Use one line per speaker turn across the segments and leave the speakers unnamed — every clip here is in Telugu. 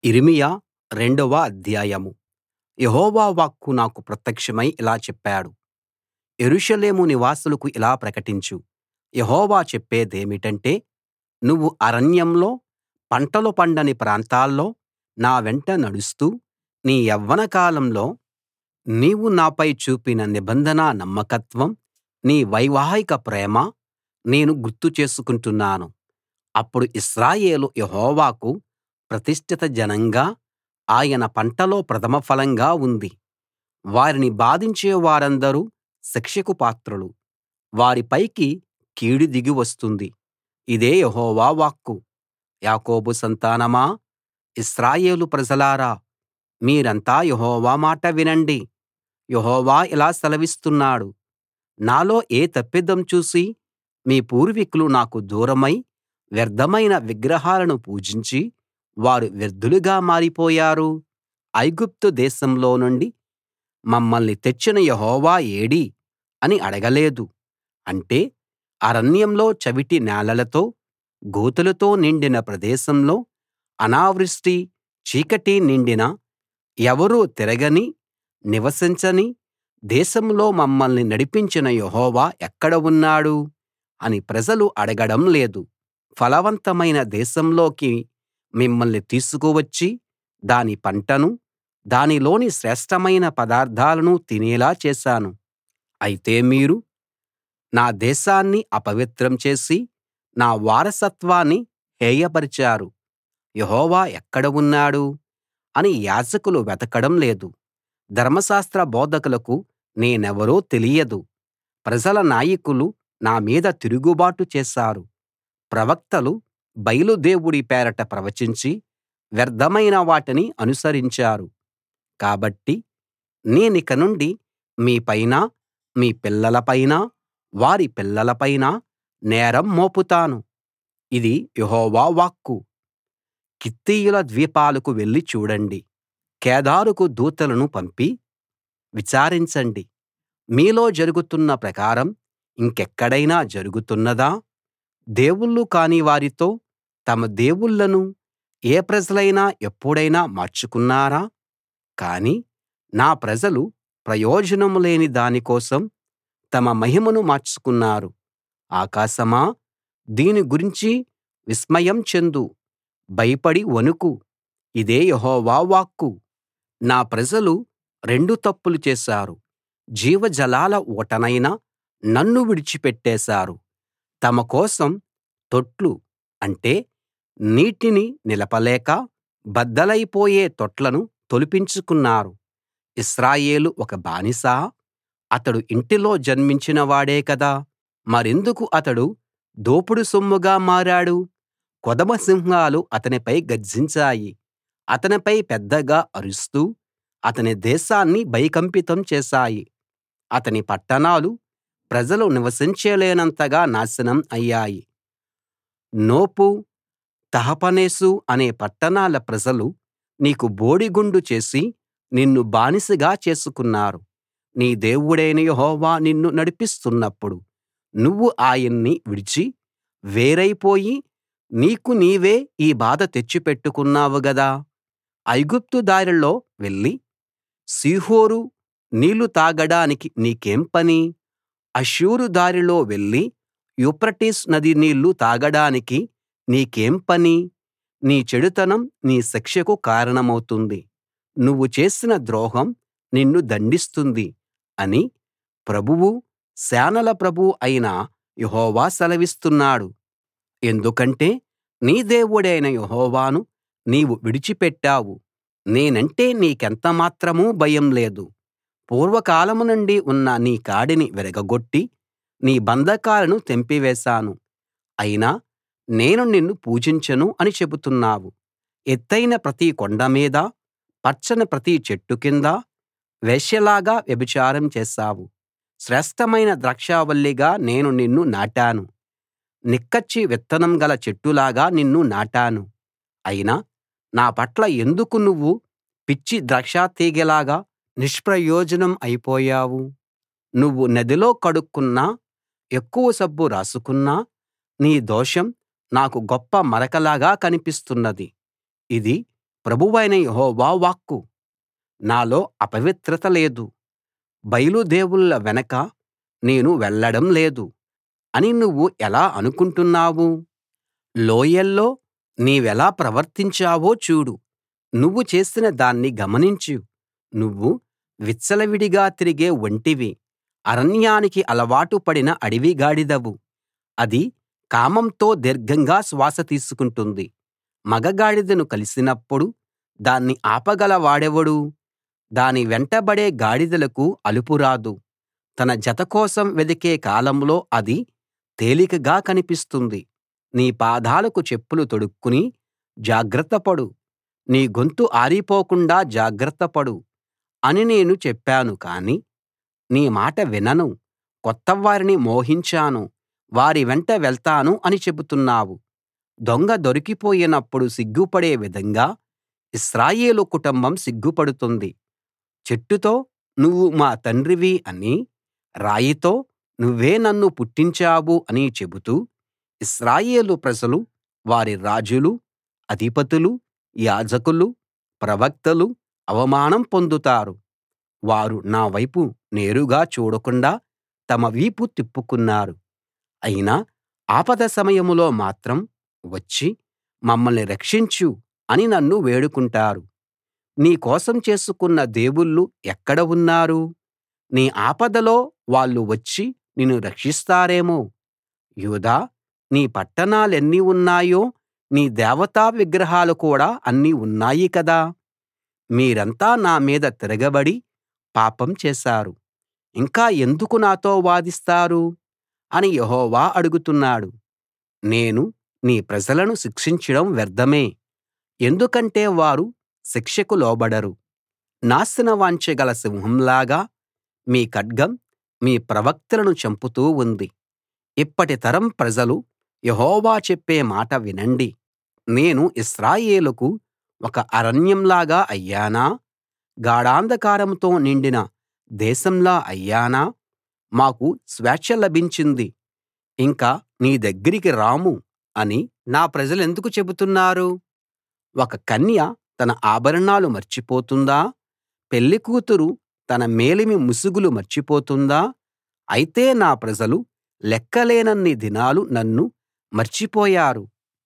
యిర్మీయా రెండవ అధ్యాయం యెహోవా వాక్కు నాకు ప్రత్యక్షమై ఇలా చెప్పాడు యెరూషలేము నివాసులకు ఇలా ప్రకటించు యెహోవా చెప్పేదేమిటంటే నువ్వు అరణ్యంలో పంటలు పండని ప్రాంతాల్లో నా వెంట నడుస్తూ నీ యవ్వన కాలంలో నీవు నాపై చూపిన నిబంధన నమ్మకత్వం నీ వైవాహిక ప్రేమ నేను గుర్తు చేసుకుంటున్నాను అప్పుడు ఇశ్రాయేలు యెహోవాకు ప్రతిష్ఠిత జనంగా ఆయన పంటలో ప్రథమ ఫలంగా ఉంది వారిని బాధించే వారందరూ శిక్షకు పాత్రులు వారి పైకి కీడు దిగి వస్తుంది ఇదే యెహోవా వాక్కు యాకోబు సంతానమా ఇశ్రాయేలు ప్రజలారా మీరంతా యెహోవా మాట వినండి యెహోవా ఇలా సెలవిస్తున్నాడు నాలో ఏ తప్పిదం చూసి మీ పూర్వీకులు నాకు దూరమై వ్యర్థమైన విగ్రహాలను పూజించి వారు వ్యర్థులుగా మారిపోయారు ఐగుప్తు దేశంలో నుండి మమ్మల్ని తెచ్చిన యెహోవా ఏడి అని అడగలేదు అంటే అరణ్యంలో చవిటి నేలలతో గోతులతో నిండిన ప్రదేశంలో అనావృష్టి చీకటి నిండిన ఎవరూ తిరగని నివసించని దేశంలో మమ్మల్ని నడిపించిన యెహోవా ఎక్కడ ఉన్నాడు అని ప్రజలు అడగడం లేదు ఫలవంతమైన దేశంలోకి మిమ్మల్ని తీసుకువచ్చి దాని పంటను దానిలోని శ్రేష్ఠమైన పదార్థాలను తినేలా చేశాను అయితే మీరు నా దేశాన్ని అపవిత్రం చేసి నా వారసత్వాన్ని హేయపరిచారు యెహోవా ఎక్కడ ఉన్నాడు అని యాజకులు వెతకడం లేదు ధర్మశాస్త్ర బోధకులకు నేనెవరో తెలియదు ప్రజల నాయకులు నా మీద తిరుగుబాటు చేశారు ప్రవక్తలు బయలు దేవుడి పేరట ప్రవచించి వ్యర్థమైన వాటిని అనుసరించారు కాబట్టి నేనిక నుండి మీ పైనా మీ పిల్లల పైనా వారి పిల్లల పైనా నేరం మోపుతాను ఇది యెహోవా వాక్కు కిత్తీయుల ద్వీపాలకు వెళ్లి చూడండి కేదారుకు దూతలను పంపి విచారించండి మీలో జరుగుతున్న ప్రకారం ఇంకెక్కడైనా జరుగుతున్నదా దేవుళ్ళు కాని వారితో తమ దేవుళ్ళను ఏ ప్రజలైనా ఎప్పుడైనా మార్చుకున్నారా కానీ నా ప్రజలు ప్రయోజనం లేని దాని కోసం తమ మహిమను మార్చుకున్నారు ఆకాశమా దీని గురించి విస్మయం చెందు భయపడి వణుకు ఇదే యెహోవా వాక్కు నా ప్రజలు రెండు తప్పులు చేశారు జీవజలాల ఊటనైన నన్ను విడిచిపెట్టేశారు తమ కోసం తొట్లు అంటే నీటిని నిలపలేక బద్దలైపోయే తొట్లను తొలిపించుకున్నారు ఇశ్రాయేలు ఒక బానిసా అతడు ఇంటిలో జన్మించిన వాడే కదా మరెందుకు అతడు దోపుడు సొమ్ముగా మారాడు కొదమ సింహాలు అతనిపై గర్జించాయి అతనిపై పెద్దగా అరుస్తూ అతని దేశాన్ని భయకంపితం చేశాయి అతని పట్టణాలు ప్రజలు నివసించలేనంతగా నాశనం అయ్యాయి నోపు తహపనేసు అనే పట్టణాల ప్రజలు నీకు బోడిగుండు చేసి నిన్ను బానిసగా చేసుకున్నారు నీ దేవుడైన యెహోవా నిన్ను నడిపిస్తున్నప్పుడు నువ్వు ఆయన్ని విడిచి వేరైపోయి నీకు నీవే ఈ బాధ తెచ్చిపెట్టుకున్నావు గదా ఐగుప్తు దారిలో వెళ్లి షీహోరు నీళ్లు తాగడానికి నీకేం పని అష్షూరు దారిలో వెళ్లి యూఫ్రటీసు నది నీళ్లు తాగడానికి నీకేం పని నీ చెడుతనం నీ శిక్షకు కారణమవుతుంది నువ్వు చేసిన ద్రోహం నిన్ను దండిస్తుంది అని ప్రభువూ సేనల ప్రభువు అయిన యెహోవా సెలవిస్తున్నాడు ఎందుకంటే నీ దేవుడైన యెహోవాను నీవు విడిచిపెట్టావు నేనంటే నీకెంత మాత్రం భయం లేదు పూర్వకాలం నుండి ఉన్న నీ కాడిని విరగగొట్టి నీ బంధకాలను తెంపివేశాను అయినా నేను నిన్ను పూజించను అని చెబుతున్నావు ఎత్తయిన ప్రతి కొండ మీద పచ్చని ప్రతి చెట్టు కింద వేశ్యలాగా వ్యభిచారం చేశావు శ్రేష్ఠమైన ద్రాక్షావల్లిగా నేను నిన్ను నాటాను నిక్కచ్చి విత్తనం గల చెట్టులాగా నిన్ను నాటాను అయినా నా పట్ల ఎందుకు నువ్వు పిచ్చి ద్రాక్షతీగెలాగా నిష్ప్రయోజనం అయిపోయావు నువ్వు నదిలో కడుక్కున్నా ఎక్కువ సబ్బు రాసుకున్నా నీ దోషం నాకు గొప్ప మరకలాగా కనిపిస్తున్నది ఇది ప్రభువైన యెహోవా వాక్కు నాలో అపవిత్రత లేదు బయలు దేవుళ్ళ వెనక నేను వెళ్ళడం లేదు అని నువ్వు ఎలా అనుకుంటున్నావు లోయల్లో నీవెలా ప్రవర్తించావో చూడు నువ్వు చేసిన దాన్ని గమనించు నువ్వు విచ్చలవిడిగా తిరిగే ఒంటెవి అరణ్యానికి అలవాటు పడిన అడవి గాడిదవు అది కామంతో దీర్ఘంగా శ్వాస తీసుకుంటుంది మగ గాడిదను కలిసినప్పుడు దాన్ని ఆపగల వాడెవడు దాని వెంటబడే గాడిదలకు అలుపు రాదు తన జత కోసం వెదికే కాలంలో అది తేలికగా కనిపిస్తుంది నీ పాదాలకు చెప్పులు తొడుక్కుని జాగ్రత్తపడు నీ గొంతు ఆరిపోకుండా జాగ్రత్తపడు అని నేను చెప్పాను కానీ నీ మాట వినను కొత్తవారిని మోహించాను వారి వెంట వెళ్తాను అని చెబుతున్నావు దొంగ దొరికిపోయినప్పుడు సిగ్గుపడే విధంగా ఇశ్రాయేలు కుటుంబం సిగ్గుపడుతుంది చెట్టుతో నువ్వు మా తండ్రివి అనీ రాయితో నువ్వే నన్ను పుట్టించావు అని చెబుతూ ఇశ్రాయేలు ప్రజలు వారి రాజులు అధిపతులు యాజకులు ప్రవక్తలు అవమానం పొందుతారు వారు నా వైపు నేరుగా చూడకుండా తమ వీపు తిప్పుకున్నారు అయినా ఆపద సమయంలో మాత్రం వచ్చి మమ్మల్ని రక్షించు అని నన్ను వేడుకుంటారు నీ కోసం చేసుకున్న దేవుళ్ళు ఎక్కడ ఉన్నారు నీ ఆపదలో వాళ్ళు వచ్చి నిన్ను రక్షిస్తారేమో యూదా నీ పట్టణాలెన్ని ఉన్నాయో నీ దేవతా విగ్రహాలు కూడా అన్ని ఉన్నాయి కదా మీరంతా నా మీద తిరగబడి పాపం చేశారు ఇంకా ఎందుకు నాతో వాదిస్తారు అని యెహోవా అడుగుతున్నాడు నేను నీ ప్రజలను శిక్షించడం వ్యర్థమే ఎందుకంటే వారు శిక్షకు లోబడరు నాశనవాంఛ గల సింహంలాగా మీ ఖడ్గం మీ ప్రవక్తలను చంపుతూ ఉంది ఇప్పటి తరం ప్రజలు యెహోవా చెప్పే మాట వినండి నేను ఇశ్రాయేలుకు ఒక అరణ్యంలాగా అయ్యానా గాఢాంధకారంతో నిండిన దేశంలా అయ్యానా మాకు స్వేచ్ఛ లభించింది ఇంక నీ దగ్గరికి రాము అని నా ప్రజలెందుకు చెబుతున్నారు ఒక కన్య తన ఆభరణాలు మర్చిపోతుందా పెళ్లికూతురు తన మేలిమి ముసుగులు మర్చిపోతుందా అయితే నా ప్రజలు లెక్కలేనన్ని దినాలు నన్ను మర్చిపోయారు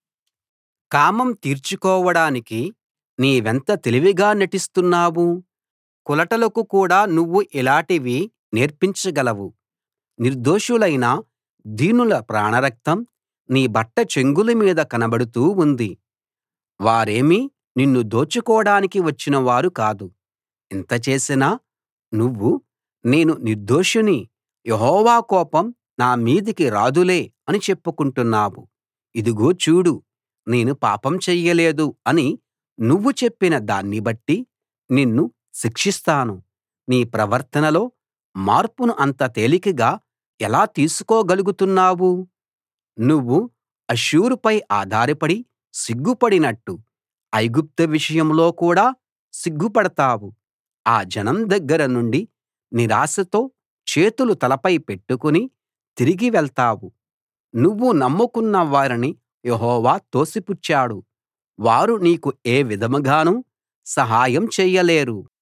కామం తీర్చుకోవడానికి నీవెంత తెలివిగా నటిస్తున్నావు కులటలకు కూడా నువ్వు ఇలాటివి నేర్పించగలవు నిర్దోషులైన దీనుల ప్రాణరక్తం నీ బట్ట చెంగుల మీద కనబడుతూ ఉంది వారేమీ నిన్ను దోచుకోడానికి వచ్చిన వారు కాదు ఇంత చేసినా నువ్వు నేను నిర్దోషిని యెహోవా కోపం నా మీదికి రాదులే అని చెప్పుకుంటున్నావు ఇదిగో చూడు నేను పాపం చెయ్యలేదు అని నువ్వు చెప్పిన దాన్ని బట్టి నిన్ను శిక్షిస్తాను నీ ప్రవర్తనలో మార్పును అంత తేలికగా ఎలా తీసుకోగలుగుతున్నావు నువ్వు అష్షూరుపై ఆధారపడి సిగ్గుపడినట్టు ఐగుప్తు విషయంలో కూడా సిగ్గుపడతావు ఆ జనం దగ్గర నుండి నిరాశతో చేతులు తలపై పెట్టుకుని తిరిగి వెళ్తావు నువ్వు నమ్ముకున్న వారిని యెహోవా తోసిపుచ్చాడు వారు నీకు ఏ విధంగానూ సహాయం చెయ్యలేరు